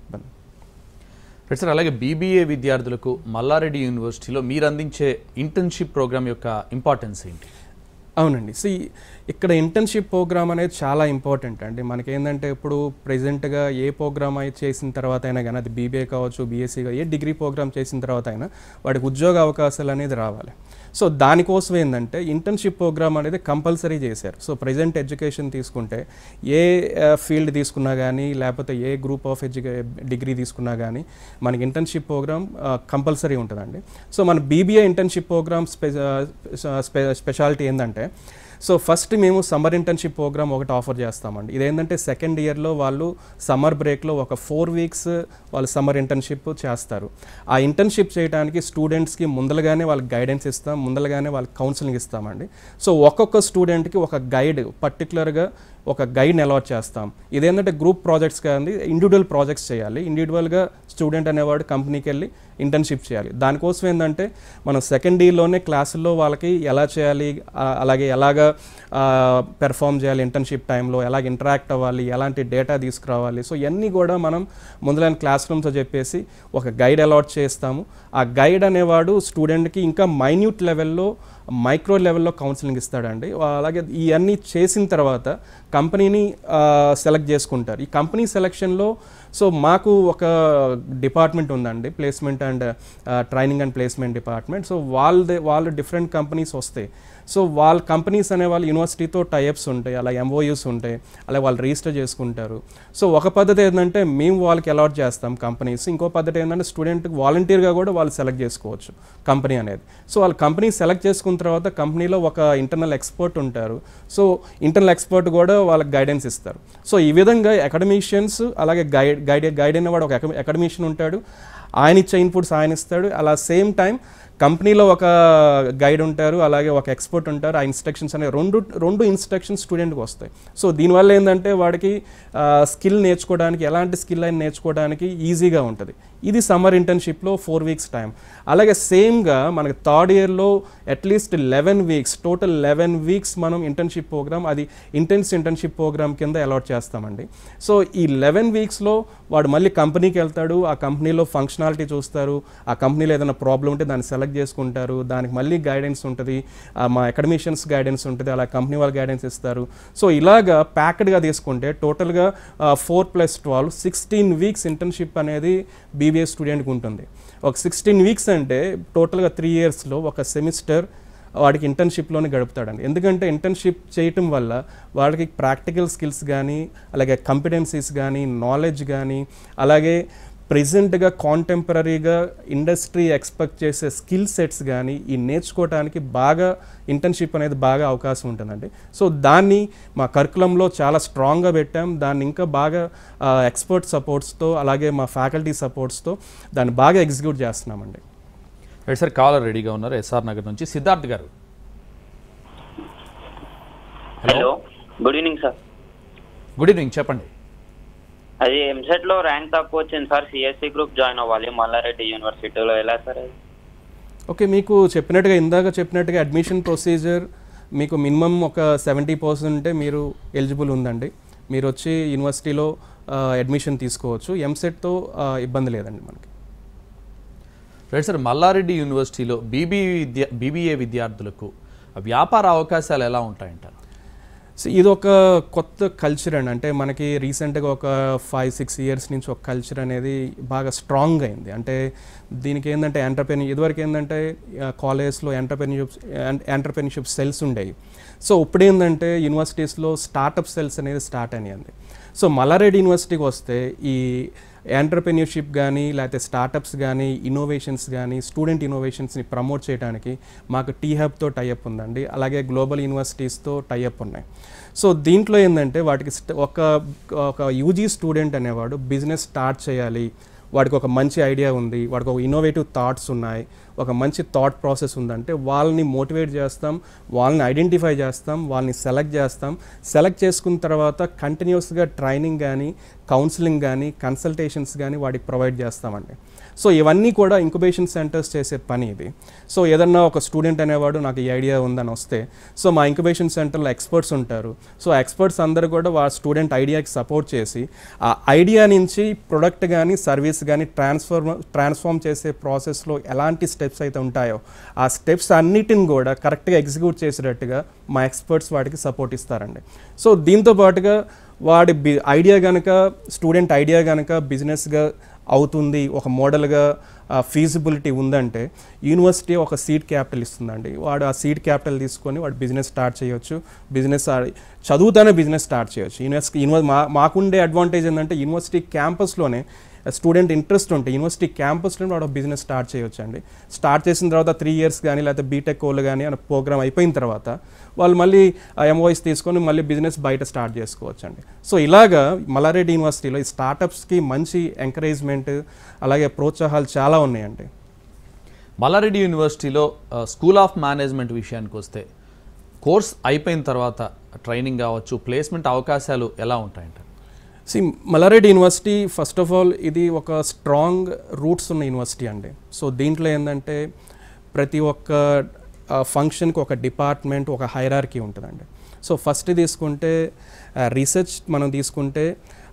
రైట్ సార్ అలాగే బీబీఏ విద్యార్థులకు మల్లారెడ్డి యూనివర్సిటీలో మీరు అందించే ఇంటర్న్షిప్ ప్రోగ్రామ్ యొక్క ఇంపార్టెన్స్ ఏంటి అవునండి సి ఇక్కడ ఇంటర్న్షిప్ ప్రోగ్రామ్ అనేది చాలా ఇంపార్టెంట్ అండి మనకి ఏంటంటే ఇప్పుడు ప్రెజెంట్గా ఏ ప్రోగ్రామ్ అయితే చేసిన తర్వాత అయినా కానీ అది బీబీఏ కావచ్చు బీఎస్సీ ఏ డిగ్రీ ప్రోగ్రామ్ చేసిన తర్వాత అయినా వాడికి ఉద్యోగ అవకాశాలు అనేది రావాలి సో దానికోసం ఏంటంటే ఇంటర్న్షిప్ ప్రోగ్రామ్ అనేది కంపల్సరీ చేశారు సో ప్రజెంట్ ఎడ్యుకేషన్ తీసుకుంటే ఏ ఫీల్డ్ తీసుకున్నా కానీ లేకపోతే ఏ గ్రూప్ ఆఫ్ ఎడ్యుకే డిగ్రీ తీసుకున్నా కానీ మనకి ఇంటర్న్షిప్ ప్రోగ్రామ్ కంపల్సరీ ఉంటుందండి సో మన బీబీఏ ఇంటర్న్షిప్ ప్రోగ్రామ్ స్పె స్పె స్పెషాలిటీ ఏంటంటే సో ఫస్ట్ మేము సమ్మర్ ఇంటర్న్షిప్ ప్రోగ్రామ్ ఒకటి ఆఫర్ చేస్తామండి ఇదేంటంటే సెకండ్ ఇయర్లో వాళ్ళు సమ్మర్ బ్రేక్లో ఒక ఫోర్ వీక్స్ వాళ్ళు సమ్మర్ ఇంటర్న్షిప్ చేస్తారు ఆ ఇంటర్న్షిప్ చేయడానికి స్టూడెంట్స్కి ముందలుగానే వాళ్ళకి గైడెన్స్ ఇస్తాం ముందలుగానే వాళ్ళకి కౌన్సిలింగ్ ఇస్తామండి సో ఒక్కొక్క స్టూడెంట్కి ఒక గైడ్ పర్టికులర్గా ఒక గైడ్ని అలాట్ చేస్తాం ఇదేంటంటే గ్రూప్ ప్రాజెక్ట్స్ కాదు ఇండివిజువల్ ప్రాజెక్ట్స్ చేయాలి ఇండివిజువల్గా స్టూడెంట్ అనేవాడు కంపెనీకి వెళ్ళి ఇంటర్న్షిప్ చేయాలి దానికోసం ఏంటంటే మనం సెకండ్ ఇయర్లోనే క్లాసుల్లో వాళ్ళకి ఎలా చేయాలి ఆ, అలాగే ఎలాగా పెర్ఫామ్ చేయాలి ఇంటర్న్షిప్ టైంలో ఎలాగ ఇంటరాక్ట్ అవ్వాలి ఎలాంటి డేటా తీసుకురావాలి సో ఇవన్నీ కూడా మనం ముందులైన క్లాస్ రూమ్స్ చెప్పేసి ఒక గైడ్ అలాట్ చేస్తాము ఆ గైడ్ అనేవాడు స్టూడెంట్కి ఇంకా మైన్యూట్ లెవెల్లో మైక్రో లెవెల్లో కౌన్సిలింగ్ ఇస్తాడండి వా- అలాగే ఇవన్నీ చేసిన తర్వాత కంపెనీని సెలెక్ట్ చేసుకుంటారు ఈ కంపెనీ సెలెక్షన్లో సో మాకు ఒక డిపార్ట్మెంట్ ఉందండి placement and training and placement department so వాళ్ళదే వాళ్ళు డిఫరెంట్ కంపెనీస్ వస్తాయి సో వాళ్ళ కంపెనీస్ అనే వాళ్ళు యూనివర్సిటీతో టైప్స్ ఉంటాయి అలా ఎంఓయూస్ ఉంటాయి అలా వాళ్ళు రిజిస్టర్ చేసుకుంటారు సో ఒక పద్ధతి ఏంటంటే మేము వాళ్ళకి అలాట్ చేస్తాం కంపెనీస్ ఇంకో పద్ధతి ఏంటంటే స్టూడెంట్ వాలంటీర్గా కూడా వాళ్ళు సెలెక్ట్ చేసుకోవచ్చు కంపెనీ అనేది సో వాళ్ళు కంపెనీ సెలెక్ట్ చేసుకున్న తర్వాత కంపెనీలో ఒక ఇంటర్నల్ ఎక్స్పర్ట్ ఉంటారు సో ఇంటర్నల్ ఎక్స్పర్ట్ కూడా వాళ్ళకి గైడెన్స్ ఇస్తారు సో ఈ విధంగా అకాడమిషియన్స్ అలాగే గైడ్ గైడ్ గైడ్ అయిన వాడు ఒక అకాడమిషియన్ ఉంటాడు ఆయన ఇచ్చే ఇన్పుట్స్ ఆయన ఇస్తాడు అలా సేమ్ టైం కంపెనీలో ఒక గైడ్ ఉంటారు అలాగే ఒక ఎక్స్పర్ట్ ఉంటారు ఆ ఇన్స్ట్రక్షన్స్ అనే రెండు రెండు ఇన్స్ట్రక్షన్స్ స్టూడెంట్కి వస్తాయి సో దీనివల్ల ఏంటంటే వాడికి స్కిల్ నేర్చుకోవడానికి ఎలాంటి స్కిల్ అయినా నేర్చుకోవడానికి ఈజీగా ఉంటుంది ఇది సమ్మర్ ఇంటర్న్షిప్లో ఫోర్ వీక్స్ టైం అలాగే సేమ్గా మనకి థర్డ్ ఇయర్లో at least eleven weeks total eleven weeks మనం ఇంటర్న్షిప్ ప్రోగ్రామ్ అది ఇంటెన్స్ ఇంటర్న్షిప్ ప్రోగ్రామ్ కింద అలాట్ చేస్తామండి సో ఈ లెవెన్ వీక్స్లో వాడు మళ్ళీ కంపెనీకి వెళ్తాడు ఆ కంపెనీలో ఫంక్షనాలిటీ చూస్తారు ఆ కంపెనీలో ఏదైనా ప్రాబ్లం ఉంటే దాన్ని సెలెక్ట్ చేసుకుంటారు దానికి మళ్ళీ గైడెన్స్ ఉంటుంది ఆ మా అకాడమిషియన్స్ గైడెన్స్ ఉంటుంది అలా కంపెనీ వాళ్ళు గైడెన్స్ ఇస్తారు సో ఇలాగా ప్యాక్డ్గా తీసుకుంటే టోటల్గా four plus twelve sixteen weeks internship అనేది బీబీఏ స్టూడెంట్కి ఉంటుంది ఒక సిక్స్టీన్ వీక్స్ అంటే టోటల్గా త్రీ ఇయర్స్లో ఒక సెమిస్టర్ వాడికి ఇంటర్న్షిప్లోనే గడుపుతాడండి ఎందుకంటే ఇంటర్న్షిప్ చేయటం వల్ల వాడికి ప్రాక్టికల్ స్కిల్స్ కానీ అలాగే కంపిటెన్సీస్ కానీ నాలెడ్జ్ కానీ అలాగే ప్రెజెంట్గా కాంటెంపరీగా ఇండస్ట్రీ ఎక్స్పెక్ట్ చేసే స్కిల్ సెట్స్ కానీ ఈ నేర్చుకోవడానికి బాగా ఇంటర్న్షిప్ అనేది బాగా అవకాశం ఉంటుందండి సో దాన్ని మా కరికులంలో చాలా స్ట్రాంగ్గా పెట్టాం దాన్ని ఇంకా బాగా ఎక్స్పర్ట్ సపోర్ట్స్తో అలాగే మా ఫ్యాకల్టీ సపోర్ట్స్తో దాన్ని బాగా ఎగ్జిక్యూట్ చేస్తున్నామండి రైట్ సార్ కాలర్ రెడీగా ఉన్నారు ఎస్ఆర్ నగర్ నుంచి సిద్ధార్థ్ గారు hello good evening sir good evening చెప్పండి అది ఎంసెట్ లో ర్యాంక్ తక్కువ వచ్చింది సార్ సిఎస్సి గ్రూప్ జాయిన్ అవ్వాలి మల్లారెడ్డి యూనివర్సిటీలో ఎలా సార్ అది ఓకే మీకు చెప్పినట్టుగా ఇందాక చెప్పినట్టుగా అడ్మిషన్ ప్రొసీజర్ మీకు మినిమం ఒక సెవెంటీ పర్సెంట్ ఉంటే మీరు ఎలిజిబుల్ ఉందండి మీరు వచ్చి యూనివర్సిటీలో అడ్మిషన్ తీసుకోవచ్చు ఎంసెట్తో ఇబ్బంది లేదండి మనకి రైట్ సార్ మల్లారెడ్డి యూనివర్సిటీలో బీబీ విద్య బీబీఏ విద్యార్థులకు వ్యాపార అవకాశాలు ఎలా ఉంటాయంటారు సో ఇది ఒక కొత్త కల్చర్ అండి అంటే మనకి రీసెంట్గా ఒక ఫైవ్ సిక్స్ ఇయర్స్ నుంచి ఒక కల్చర్ అనేది బాగా స్ట్రాంగ్ అయింది అంటే దీనికి ఏంటంటే ఎంటర్ప్రెన్యూ ఇదివరకు ఏంటంటే కాలేజ్లో ఎంటర్ప్రెన్యూషిప్ ఎంటర్ప్రెన్యూషిప్ సెల్స్ ఉండేవి సో ఇప్పుడు ఏంటంటే యూనివర్సిటీస్లో స్టార్టప్ సెల్స్ అనేది స్టార్ట్ అయ్యింది సో మల్లారెడ్డి యూనివర్సిటీకి వస్తే ఈ ఎంటర్ప్రెన్యూర్షిప్ కానీ లేకపోతే స్టార్టప్స్ కానీ ఇన్నోవేషన్స్ కానీ స్టూడెంట్ ఇన్నోవేషన్స్ని ప్రమోట్ చేయడానికి మాకు టీ హబ్తో టైఅప్ ఉందండి అలాగే గ్లోబల్ యూనివర్సిటీస్తో టైఅప్ ఉన్నాయి సో దీంట్లో ఏంటంటే వాటికి స్ట్- ఒక ఒక యూజీ స్టూడెంట్ అనేవాడు బిజినెస్ స్టార్ట్ చేయాలి వాడికి ఒక మంచి ఐడియా ఉంది వాడికి ఒక ఇన్నోవేటివ్ థాట్స్ ఉన్నాయి ఒక మంచి థాట్ ప్రాసెస్ ఉందంటే వాళ్ళని మోటివేట్ చేస్తాం వాళ్ళని ఐడెంటిఫై చేస్తాం వాళ్ళని సెలెక్ట్ చేస్తాం సెలెక్ట్ చేసుకున్న తర్వాత కంటిన్యూస్గా ట్రైనింగ్ కానీ కౌన్సిలింగ్ కానీ కన్సల్టేషన్స్ కానీ వాడికి ప్రొవైడ్ చేస్తామండి సో ఇవన్నీ కూడా ఇంక్యుబేషన్ సెంటర్స్ చేసే పని ఇది సో ఏదన్నా ఒక స్టూడెంట్ అనేవాడు నాకు ఈ ఐడియా ఉందని వస్తే సో మా ఇంక్యుబేషన్ సెంటర్లో ఎక్స్పర్ట్స్ ఉంటారు సో ఎక్స్పర్ట్స్ అందరూ కూడా వాళ్ళ స్టూడెంట్ ఐడియాకి సపోర్ట్ చేసి ఆ ఐడియా నుంచి ప్రొడక్ట్ కానీ సర్వీస్ కానీ ట్రాన్స్ఫార్మ్ ట్రాన్స్ఫార్మ్ చేసే ప్రాసెస్లో ఎలాంటి స్టెప్స్ అయితే ఉంటాయో ఆ స్టెప్స్ అన్నిటిని కూడా కరెక్ట్గా ఎగ్జిక్యూట్ చేసేటట్టుగా మా ఎక్స్పర్ట్స్ వాటికి సపోర్ట్ ఇస్తారండి సో దీంతో పాటుగా వాడి బి ఐడియా కనుక స్టూడెంట్ ఐడియా కనుక బిజినెస్గా అవుతుంది ఒక మోడల్గా ఫీజిబిలిటీ ఉందంటే యూనివర్సిటీ ఒక సీడ్ క్యాపిటల్ ఇస్తుందండి వాడు ఆ సీడ్ క్యాపిటల్ తీసుకొని వాడు బిజినెస్ స్టార్ట్ చేయొచ్చు బిజినెస్ చదువుతానే బిజినెస్ స్టార్ట్ చేయొచ్చు యూనివర్సిటీ యూనివర్ మా మాకుండే అడ్వాంటేజ్ ఏంటంటే యూనివర్సిటీ క్యాంపస్లోనే స్టూడెంట్ ఇంట్రెస్ట్ ఉంటే యూనివర్సిటీ క్యాంపస్లో వాడు బిజినెస్ స్టార్ట్ చేయొచ్చు అండి స్టార్ట్ చేసిన తర్వాత త్రీ ఇయర్స్ కానీ లేకపోతే బీటెక్ కోళ్ళు కానీ అనే ప్రోగ్రామ్ అయిపోయిన తర్వాత వాళ్ళు మళ్ళీ ఎంఓఎస్ తీసుకొని మళ్ళీ బిజినెస్ బయట స్టార్ట్ చేసుకోవచ్చు అండి సో ఇలాగా మల్లారెడ్డి యూనివర్సిటీలో ఈ స్టార్టప్స్కి మంచి ఎంకరేజ్మెంట్ అలాగే ప్రోత్సాహాలు చాలా ఉన్నాయండి మల్లారెడ్డి యూనివర్సిటీలో ఆ, స్కూల్ ఆఫ్ మేనేజ్మెంట్ విషయానికి వస్తే కోర్స్ అయిపోయిన తర్వాత ట్రైనింగ్ కావచ్చు ప్లేస్మెంట్ అవకాశాలు ఎలా ఉంటాయంటారు see Malla Reddy university first of all ఇది ఒక స్ట్రాంగ్ రూట్స్ ఉన్న యూనివర్సిటీ అండి సో దీంట్లో ఏంటంటే ప్రతి ఒక్క ఫంక్షన్కి ఒక డిపార్ట్మెంట్ ఒక హైరార్కీ ఉంటుందండి సో ఫస్ట్ తీసుకుంటే రీసెర్చ్ మనం తీసుకుంటే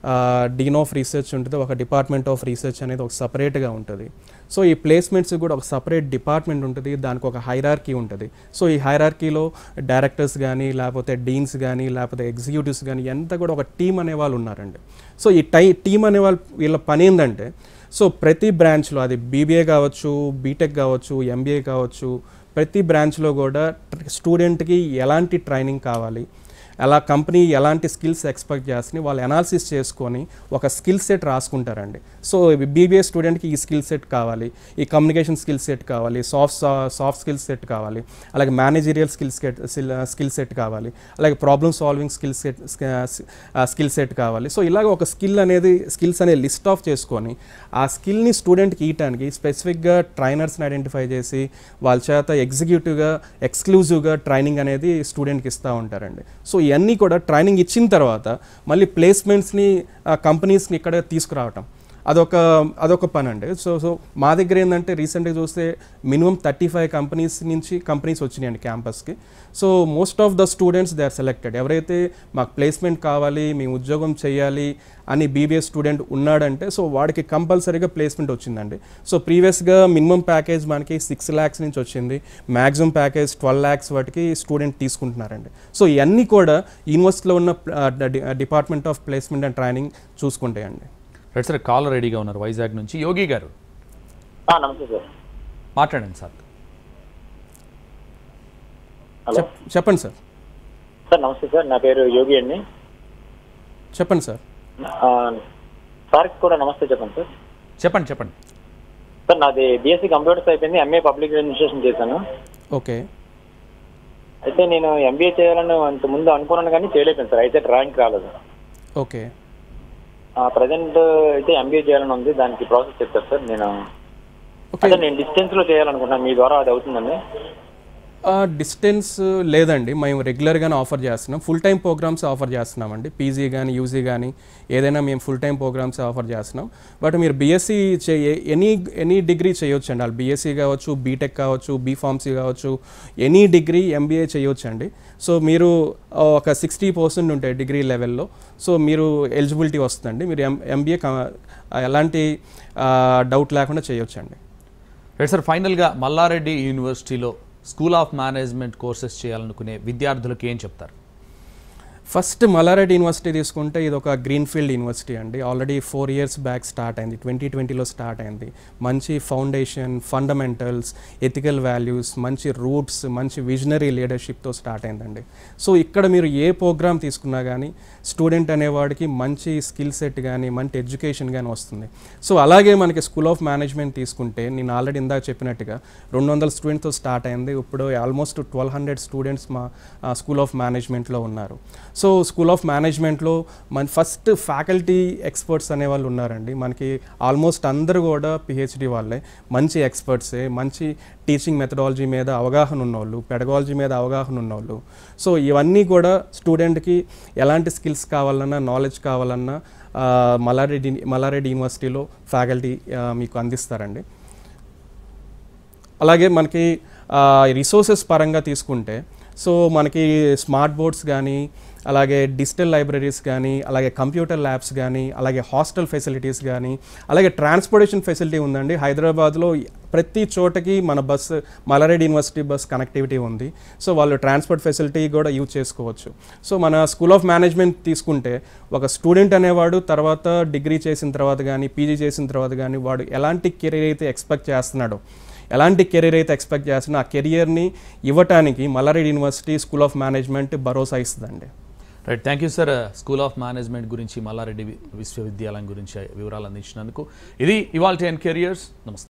డీన్ ఆఫ్ రీసెర్చ్ ఉంటుంది ఒక డిపార్ట్మెంట్ ఆఫ్ రీసెర్చ్ అనేది ఒక సపరేట్గా ఉంటుంది సో ఈ ప్లేస్మెంట్స్ కూడా ఒక సపరేట్ డిపార్ట్మెంట్ ఉంటుంది దానికి ఒక హైరార్కీ ఉంటుంది సో ఈ హైరార్కీలో డైరెక్టర్స్ కానీ లేకపోతే డీన్స్ కానీ లేకపోతే ఎగ్జిక్యూటివ్స్ కానీ ఎంత కూడా ఒక టీం అనే వాళ్ళు ఉన్నారండి సో ఈ టై టీం అనే వాళ్ళు వీళ్ళ పని ఏంటంటే సో ప్రతి బ్రాంచ్లో అది బీబీఏ కావచ్చు బీటెక్ కావచ్చు ఎంబీఏ కావచ్చు ప్రతి బ్రాంచ్లో కూడా స్టూడెంట్కి ఎలాంటి ట్రైనింగ్ కావాలి అలా కంపెనీ ఎలాంటి స్కిల్స్ ఎక్స్పెక్ట్ చేస్తుంది వాళ్ళు అనాలిసిస్ చేసుకొని ఒక స్కిల్ సెట్ రాసుకుంటారండి సో బీబీఏ స్టూడెంట్కి ఈ స్కిల్ సెట్ కావాలి ఈ కమ్యూనికేషన్ స్కిల్ సెట్ కావాలి సాఫ్ట్ సాఫ్ట్ స్కిల్ సెట్ కావాలి అలాగే managerial skill set skill set కావాలి అలాగే problem solving skill set skill set కావాలి సో ఇలాగ ఒక స్కిల్ అనేది స్కిల్స్ అనే లిస్ట్ ఆఫ్ చేసుకొని ఆ స్కిల్ని స్టూడెంట్కి ఇయటానికి స్పెసిఫిక్గా ట్రైనర్స్ని ఐడెంటిఫై చేసి వాళ్ళ చేత ఎగ్జిక్యూటివ్గా ఎక్స్క్లూజివ్గా ట్రైనింగ్ అనేది స్టూడెంట్కి ఇస్తూ ఉంటారండి సో ఇవన్నీ కూడా ట్రైనింగ్ ఇచ్చిన తర్వాత మళ్ళీ ప్లేస్మెంట్స్ని కంపెనీస్ని ఇక్కడ తీసుకురావటం అదొక అదొక పని అండి సో సో మా దగ్గర ఏంటంటే రీసెంట్గా చూస్తే మినిమం థర్టీ ఫైవ్ కంపెనీస్ నుంచి కంపెనీస్ వచ్చినాయండి క్యాంపస్కి so most of the students they are selected ఎవరైతే మాకు ప్లేస్మెంట్ కావాలి మేము ఉద్యోగం చేయాలి అని బీబీఏ స్టూడెంట్ ఉన్నాడంటే సో వాడికి కంపల్సరీగా ప్లేస్మెంట్ వచ్చిందండి సో ప్రీవియస్గా మినిమం ప్యాకేజ్ మనకి సిక్స్ ల్యాక్స్ నుంచి వచ్చింది మ్యాక్సిమం ప్యాకేజ్ ట్వెల్వ్ ల్యాక్స్ వాటికి స్టూడెంట్ తీసుకుంటున్నారండి సో ఇవన్నీ కూడా యూనివర్సిటీలో ఉన్న department of placement and training చూసుకుంటాయండి రైట్ సార్ కాలర్ రెడీగా ఉన్నారు వైజాగ్ నుంచి యోగి గారు నమస్తే సార్ మాట్లాడండి సార్ హలో చెప్ చెప్పండి సార్ సార్ నమస్తే సార్ నా పేరు యోగి అండి చెప్పండి సార్ ఆ, సార్కి కూడా నమస్తే చెప్పండి సార్ చెప్పండి చెప్పండి సార్ నాది బీఎస్సీ కంప్యూటర్స్ అయిపోయింది ఎంఏ పబ్లిక్ అడ్మినిస్ట్రేషన్ చేశాను ఓకే అయితే నేను ఎంబీఏ చేయాలని అంత ముందు అనుకున్నాను కానీ చేయలేకపోయాను సార్ అయితే ర్యాంక్ రాలేదు ఓకే ప్రజెంట్ అయితే ఎంబీఏ చేయాలని ఉంది దానికి ప్రాసెస్ చెప్తారు సార్ నేను ఓకే అంటే నేను డిస్టెన్స్ లో చేయాలనుకుంటున్నాను మీ ద్వారా అది అవుతుందండి డిస్టెన్స్ లేదండి మేము రెగ్యులర్గానే ఆఫర్ చేస్తున్నాం ఫుల్ టైం ప్రోగ్రామ్స్ ఆఫర్ చేస్తున్నామండి పీజీ కానీ యూజీ కానీ ఏదైనా మేము ఫుల్ టైం ప్రోగ్రామ్స్ ఆఫర్ చేస్తున్నాం బట్ మీరు బీఎస్సీ చే ఎనీ ఎనీ డిగ్రీ చేయొచ్చు అండి వాళ్ళు బీఎస్సీ కావచ్చు బీటెక్ కావచ్చు బీఫార్మసీ కావచ్చు ఎనీ డిగ్రీ ఎంబీఏ చేయొచ్చు అండి సో మీరు ఆ, ఒక సిక్స్టీ పర్సెంట్ ఉంటాయి డిగ్రీ లెవెల్లో సో మీరు ఎలిజిబిలిటీ వస్తుందండి మీరు ఎం ఎంబీఏ ఎలాంటి డౌట్ లేకుండా చేయొచ్చండి రైట్ సార్ ఫైనల్గా మల్లారెడ్డి యూనివర్సిటీలో స్కూల్ ఆఫ్ మేనేజ్మెంట్ కోర్సెస్ చేయాలనుకునే విద్యార్థులకు ఏం చెప్తారు ఫస్ట్ మల్లారెడ్డి యూనివర్సిటీ తీసుకుంటే ఇది ఒక గ్రీన్ఫీల్డ్ యూనివర్సిటీ అండి already four years back start అయింది ట్వంటీ ట్వంటీలో స్టార్ట్ అయింది మంచి ఫౌండేషన్ ఫండమెంటల్స్ ఎథికల్ వాల్యూస్ మంచి రూట్స్ మంచి విజనరీ లీడర్షిప్తో స్టార్ట్ అయిందండి సో ఇక్కడ మీరు ఏ ప్రోగ్రామ్ తీసుకున్నా కానీ స్టూడెంట్ అనేవాడికి మంచి స్కిల్ సెట్ కానీ మంచి ఎడ్యుకేషన్ కానీ వస్తుంది సో అలాగే మనకి స్కూల్ ఆఫ్ మేనేజ్మెంట్ తీసుకుంటే నేను ఆల్రెడీ ఇందాక చెప్పినట్టుగా రెండు వందల స్టూడెంట్తో స్టార్ట్ అయింది ఇప్పుడు ఆల్మోస్ట్ ట్వెల్వ్ హండ్రెడ్ స్టూడెంట్స్ మా స్కూల్ ఆఫ్ మేనేజ్మెంట్లో ఉన్నారు సో స్కూల్ ఆఫ్ మేనేజ్మెంట్లో మన ఫస్ట్ ఫ్యాకల్టీ ఎక్స్పర్ట్స్ అనే వాళ్ళు ఉన్నారండి మనకి ఆల్మోస్ట్ అందరూ కూడా పిహెచ్డి వాళ్ళే మంచి ఎక్స్పర్ట్సే మంచి టీచింగ్ మెథడాలజీ మీద అవగాహన ఉన్నోళ్ళు పెడగాలజీ మీద అవగాహన ఉన్నోళ్ళు సో ఇవన్నీ కూడా స్టూడెంట్కి ఎలాంటి స్కిల్స్ కావాలన్నా నాలెడ్జ్ కావాలన్నా ఆ, మల్లారెడ్డి మల్లారెడ్డి యూనివర్సిటీలో ఫ్యాకల్టీ మీకు అందిస్తారండి అలాగే మనకి రిసోర్సెస్ పరంగా తీసుకుంటే సో మనకి స్మార్ట్ బోర్డ్స్ కానీ అలాగే డిజిటల్ లైబ్రరీస్ కానీ అలాగే కంప్యూటర్ ల్యాబ్స్ కానీ అలాగే హాస్టల్ ఫెసిలిటీస్ కానీ అలాగే ట్రాన్స్పోర్టేషన్ ఫెసిలిటీ ఉందండి హైదరాబాద్లో ప్రతి చోటకి మన bus Malla Reddy university bus connectivity ఉంది సో వాళ్ళు ట్రాన్స్పోర్ట్ ఫెసిలిటీ కూడా యూజ్ చేసుకోవచ్చు సో మన స్కూల్ ఆఫ్ మేనేజ్మెంట్ తీసుకుంటే ఒక స్టూడెంట్ అనేవాడు తర్వాత డిగ్రీ చేసిన తర్వాత కానీ పీజీ చేసిన తర్వాత కానీ వాడు ఎలాంటి కెరీర్ అయితే ఎక్స్పెక్ట్ చేస్తున్నాడో ఎలాంటి కెరీర్ అయితే ఎక్స్పెక్ట్ చేస్తున్నా ఆ కెరియర్ని ఇవ్వటానికి Malla Reddy university school of management భరోసా ఇస్తుందండి right thank you sir school of management గురించి మల్లారెడ్డి వి- విశ్వవిద్యాలయం గురించి వివరాలు అందించినందుకు ఇది ఇవాల్టి అండ్ కెరియర్స్ నమస్తే